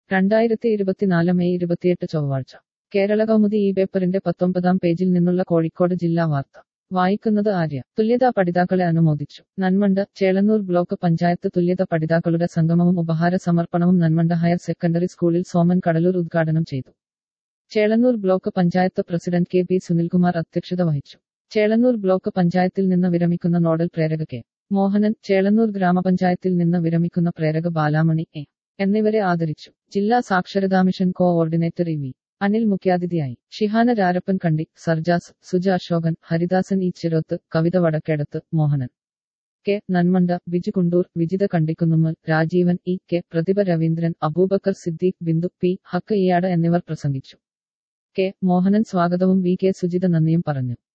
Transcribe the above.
രണ്ടായിരത്തി ഇരുപത്തിനാല് മെയ് ഇരുപത്തിയെട്ട് ചൊവ്വാഴ്ച കേരള കൗമുദി ഈ പേപ്പറിന്റെ പത്തൊമ്പതാം പേജിൽ നിന്നുള്ള കോഴിക്കോട് ജില്ലാ വാർത്ത വായിക്കുന്നത് ആര്യ തുല്യതാ പഠിതാക്കളെ അനുമോദിച്ചു നന്മണ്ട ചേളന്നൂർ ബ്ലോക്ക് പഞ്ചായത്ത് തുല്യത പഠിതാക്കളുടെ സംഗമവും ഉപഹാര സമർപ്പണവും നന്മണ്ട ഹയർ സെക്കൻഡറി സ്കൂളിൽ സോമൻ കടലൂർ ഉദ്ഘാടനം ചെയ്തു Chelannur block panchayat president K P Sunilkumar അധ്യക്ഷത വഹിച്ചു ചേളന്നൂർ ബ്ലോക്ക് പഞ്ചായത്തിൽ നിന്ന് വിരമിക്കുന്ന നോഡൽ പ്രേരക കെ മോഹനൻ ചേളന്നൂർ ഗ്രാമപഞ്ചായത്തിൽ നിന്ന് വിരമിക്കുന്ന പ്രേരക ബാലാമണി എ എന്നിവരെ ആദരിച്ചു ജില്ലാ സാക്ഷരതാ mission coordinator E V Anil മുഖ്യാതിഥിയായി Shihana Rarappan Kandi Sarjas Suja Ashokan Haridasan E Chiroth Kavitha Vadakkedath Mohanan K Nanmanda Biju Kundoor Vijitha Kandikkunnummal Rajeevan E K Prathibha Raveendran Aboobacker Siddique Bindu P Haq Iyad എന്നിവർ പ്രസംഗിച്ചു കെ മോഹനൻ സ്വാഗതവും വി കെ സുജിത നന്ദിയും പറഞ്ഞു